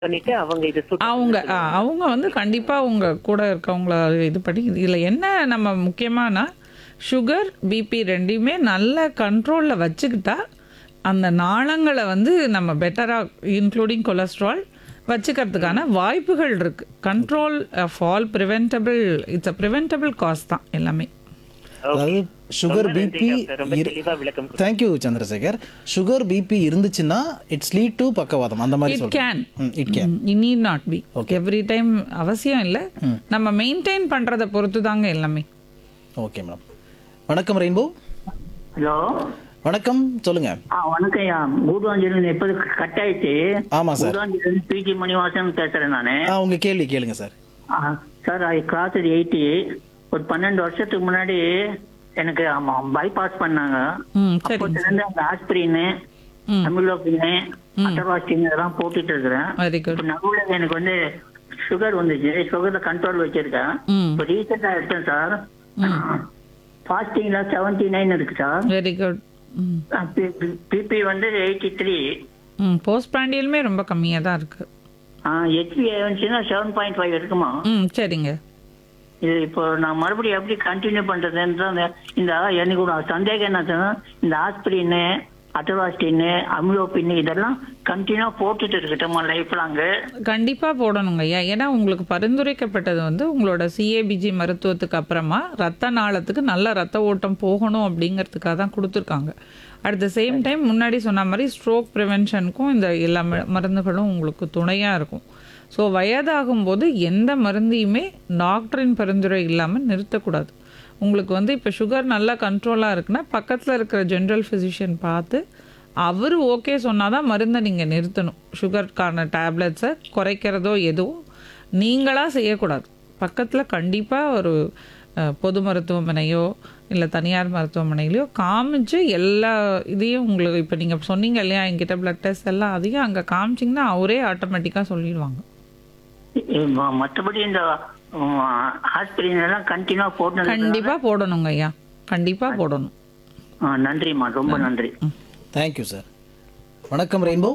பண்ணிட்டு அவங்க இது சுத்தம் அவங்க ஆ, அவங்க வந்து கண்டிப்பாக உங்க கூட இருக்கவங்கள இது பண்ணி இதில் என்ன நம்ம முக்கியமானா சுகர் பிபி ரெண்டையுமே நல்ல கண்ட்ரோலில் வச்சுக்கிட்டா அந்த நாளங்களை வந்து நம்ம பெட்டராக இன்க்ளூடிங் கொலஸ்ட்ரால் வச்சுக்கிறதுக்கான வாய்ப்புகள் இருக்கு control of all preventable it's a preventable cause தான் எல்லாமே அதாவது சுகர் ரொம்ப நன்றி பிபி டாக்டர். ரொம்ப தெளிவா விளக்கம் கொடுத்தீங்க. தேங்க்யூ சந்திரசேகர் சுகர் பிபி இருந்துச்சுன்னா இட்ஸ் லீட் டு பக்கவாதம் அந்த மாதிரி இட் சொல்றேன் can it can need not be every time அவசியம் இல்லை நம்ம மெயின்டைன் பண்ணுறதை பொறுத்து தாங்க எல்லாமே ஓகே மேடம் வணக்கம் ரெயின்போ ஹலோ வணக்கம் சொல்லுங்க ஆ வணக்கம் ஐயா கூடுவாஞ்சேரி எப்போது கட் ஆயிடுச்சு ஆமா சார் கூடுவாஞ்சேரி பிஜி மணிவாசன் பேசுறேன் நானு ஆ உங்க கேள்வி கேளுங்க சார் ஆ, சார் ஐ கிராஸ் எயிட்டி ஒரு பன்னெண்டு வருஷத்துக்கு முன்னாடி எனக்கு ஆமா பைபாஸ் பண்ணாங்க ம் சரி அப்போதுலேருந்து அந்த ஆஸ்பிரின் ம் அமிலோபின் அட்டர்வாஸ்டின் இதெல்லாம் போட்டுட்டு இருக்கிறேன் வெரி குட் இப்போ நடுவில் எனக்கு வந்து சுகர் வந்துச்சு சுகர்ல கண்ட்ரோல் வச்சிருக்கேன் ம் இப்போ ரீசெண்டாக எடுத்தேன் சார் ஃபாஸ்டிங்ல செவன்டி நைன் இருக்கு சார் வெரி குட் ம் பிபி வந்து எயிட்டி த்ரீ ம் போஸ்ட் பிராண்டியலுமே ரொம்ப கம்மியாக தான் இருக்கு ஹெச்பி வந்துச்சுன்னா செவன் பாயிண்ட் ஃபைவ் இருக்குமா ம் சரிங்க இது இப்போ நான் மறுபடியும் எப்படி கண்டினியூ பண்றதுன்னு தான் இந்த- இந்த எனக்கு ஒரு சந்தேகம் என்ன இந்த ஆஸ்பிரின் அட்டவாஸ்டின் அமிலோபின் இதெல்லாம் கண்டினியூ போட்டுட்டு இருக்கட்டுமா லைஃப் லாங்கு கண்டிப்பாக போடணுங்க ஐயா ஏன்னா உங்களுக்கு பரிந்துரைக்கப்பட்டது வந்து உங்களோட சிஏபிஜி மருத்துவத்துக்கு அப்புறமா ரத்த நாளத்துக்கு நல்ல ரத்த ஓட்டம் போகணும் அப்படிங்கிறதுக்காக தான் கொடுத்துருக்காங்க அட் த சேம் டைம் முன்னாடி சொன்ன மாதிரி ஸ்ட்ரோக் ப்ரிவென்ஷனுக்கும் இந்த எல்லா ம- மருந்துகளும் உங்களுக்கு துணையாக இருக்கும் ஸோ வயதாகும்போது எந்த மருந்தையுமே டாக்டரின் பரிந்துரை இல்லாமல் நிறுத்தக்கூடாது உங்களுக்கு வந்து இப்போ சுகர் நல்லா கண்ட்ரோலாக இருக்குன்னா பக்கத்தில் இருக்கிற ஜென்ரல் ஃபிசிஷியன் பார்த்து அவர் ஓகே சொன்னால் தான் மருந்தை நீங்கள் நிறுத்தணும் சுகருக்கான டேப்லெட்ஸை குறைக்கிறதோ எதுவும் நீங்களாக செய்யக்கூடாது பக்கத்தில் கண்டிப்பாக ஒரு அஹ், பொது மருத்துவமனையோ இல்லை தனியார் மருத்துவமனையிலையோ காமிச்சு எல்லா இதையும் உங்களுக்கு இப்போ நீங்கள் சொன்னீங்க இல்லையா என்கிட்ட பிளட் டெஸ்ட் எல்லாம் அதையும் அங்கே காமிச்சிங்கன்னா அவரே ஆட்டோமேட்டிக்காக சொல்லிடுவாங்க மற்றபடி இந்த ஆஸ்பிரின் எல்லாம் கண்டினியூ போட்டு கண்டிப்பாக போடணுங்க ஐயா கண்டிப்பாக போடணும் நன்றிம்மா ரொம்ப நன்றி தேங்க்யூ சார் வணக்கம் ரெயின்போ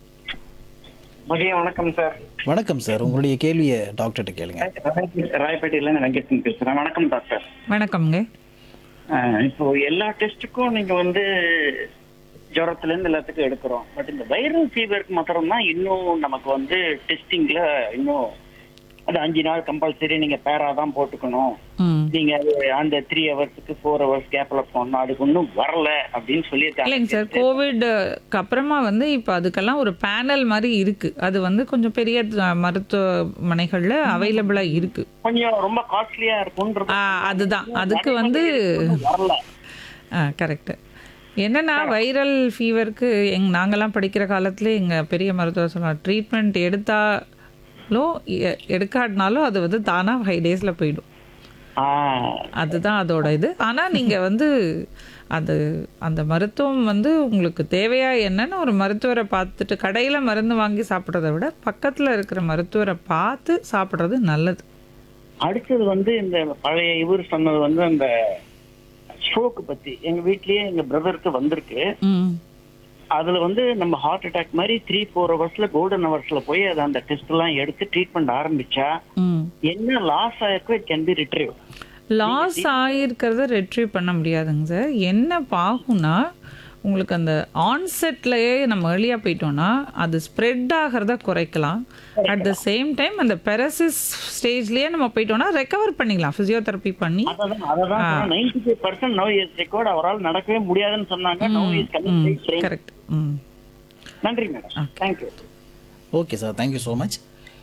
மதியம் வணக்கம் சார் வணக்கம் சார் உங்களுடைய கேள்வியை டாக்டர்கிட்ட கேளுங்க ராயப்பேட்டையில இருந்து வெங்கடேசன் பேசுறேன் வணக்கம் டாக்டர் வணக்கம்ங்க அஹ் இப்போ எல்லா டெஸ்ட்டுக்கும் நீங்க வந்து ஜுரத்துல இருந்து எல்லாத்துக்கும் எடுக்கிறோம் பட் இந்த வைரல் ஃபீவருக்கு மாத்திரம் தான் இன்னும் நமக்கு வந்து டெஸ்டிங்ல இன்னும் அது அஞ்சு நாள் கம்பல்சரி நீங்க பேரா தான் போட்டுக்கணும் ம் நீங்க அது அந்த த்ரீ ஹவர்ஸ்க்கு ஃபோர் ஹவர்ஸ் கேப்ல போகணும் அதுக்கு ஒன்றும் வரல அப்படின்னு சொல்லியிருக்காங்க இல்லைங்க சார் கோவிட்க்கு அப்புறமா வந்து இப்போ அதுக்கெல்லாம் ஒரு பேனல் மாதிரி இருக்கு அது வந்து கொஞ்சம் பெரிய அஹ், மருத்துவமனைகள்ல அவைலபிளா இருக்கு கொஞ்சம் ரொம்ப காஸ்ட்லியா இருக்கும்ன்றது ஆ, அதுதான் அதுக்கு வந்து வரல கரெக்டு என்னன்னா வைரல் ஃபீவருக்கு எங் நாங்கெல்லாம் படிக்கிற காலத்துல எங்கள் பெரிய மருத்துவர் சொன்னார் ட்ரீட்மெண்ட் எடுத்தாலோ எ- எடுக்காட்டினாலும் அது வந்து தானாக ஃபைவ் டேஸில் போயிடும் ஆஹ் அதுதான் அதோட இது ஆனால் நீங்கள் வந்து அது அந்த மருத்துவம் வந்து உங்களுக்கு தேவையா என்னன்னு ஒரு மருத்துவரை பார்த்துட்டு கடையில் மருந்து வாங்கி சாப்பிட்றத விட பக்கத்தில் இருக்கிற மருத்துவரை பார்த்து சாப்பிட்றது நல்லது அடுத்தது வந்து இந்த பழைய இவர் சொன்னது வந்து அந்த ஸ்ட்ரோக் பத்தி எங்க வீட்லயே எங்க பிரதருக்கு வந்திருக்கு ம் அதுல வந்து நம்ம ஹார்ட் அட்டாக் மாதிரி த்ரீ ஃபோர் ஹவர்ஸ்ல கோல்டன் ஹவர்ஸ்ல போய் அது அந்த டெஸ்ட் எல்லாம் எடுத்து ட்ரீட்மெண்ட் ஆரம்பிச்சா ம் என்ன லாஸ் ஆயிருக்கோ it can be retrieve loss ஆகிருக்கிறத ரெட்ரீவ் பண்ண முடியாதுங்க சார் என்ன பாகும்னா உங்களுக்கு அந்த ஆன்செட்லயே நம்ம ஏர்லியாக போயிட்டோம்னா அது ஸ்ப்ரெட் ஆகிறத குறைக்கலாம் அட் த சேம் டைம் அந்த பெரசிஸ் ஸ்டேஜ்லயே நம்ம போயிட்டோம்னா ரெக்கவர் பண்ணிக்கலாம் ஃபிசியோதெரப்பி பண்ணி அதான் அதான் ninety five percent no years record அவரால் நடக்கவே முடியாதுன்னு சொன்னாங்க நோ இஸ் கமிங் கரெக்ட் ம் நன்றி madam thank you okay sir thank you so much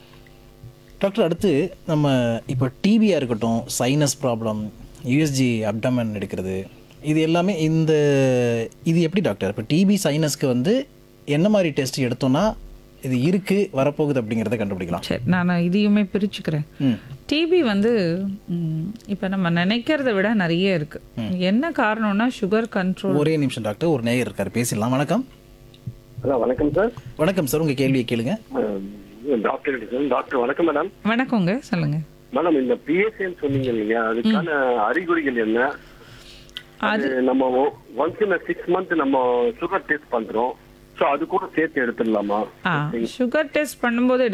doctor அடுத்து நம்ம இப்போ டிபியாக இருக்கட்டும் சைனஸ் ப்ராப்ளம் யூஎஸ்ஜி அப்டமன் எடுக்கிறது இது எல்லாமே இந்த இது எப்படி டாக்டர் இப்போ டிபி சைனஸ்க்கு வந்து என்ன மாதிரி டெஸ்ட் எடுத்தோம்னா இது இருக்கு வரப்போகுது அப்படிங்கிறத கண்டுபிடிக்கலாம் சரி நான் இதையுமே பிரிச்சுக்கிறேன் ம் டிபி வந்து இப்போ நம்ம நினைக்கிறத விட நிறைய இருக்கு என்ன காரணம்னா சுகர் கண்ட்ரோல் ஒரே நிமிஷம் டாக்டர் ஒரு நேயர் இருக்கார் பேசிடலாம் வணக்கம் ஹலோ வணக்கம் சார் வணக்கம் சார் உங்கள் கேள்வியை கேளுங்க டாக்டர் டாக்டர் வணக்கம் மேடம் வணக்கங்க சொல்லுங்க மேடம் இந்த பிஎஸ்ஏன்னு சொன்னீங்க இல்லையா அதுக்கான அறிகுறிகள் என்ன அது நம்ம ஒன்ஸ் இன் சிக்ஸ் மந்த் நம்ம சுகர் டெஸ்ட் பண்றோம் சோ அது கூட சேர்த்து எடுத்துடலாமா ஆ சுகர் டெஸ்ட் பண்ணும்போது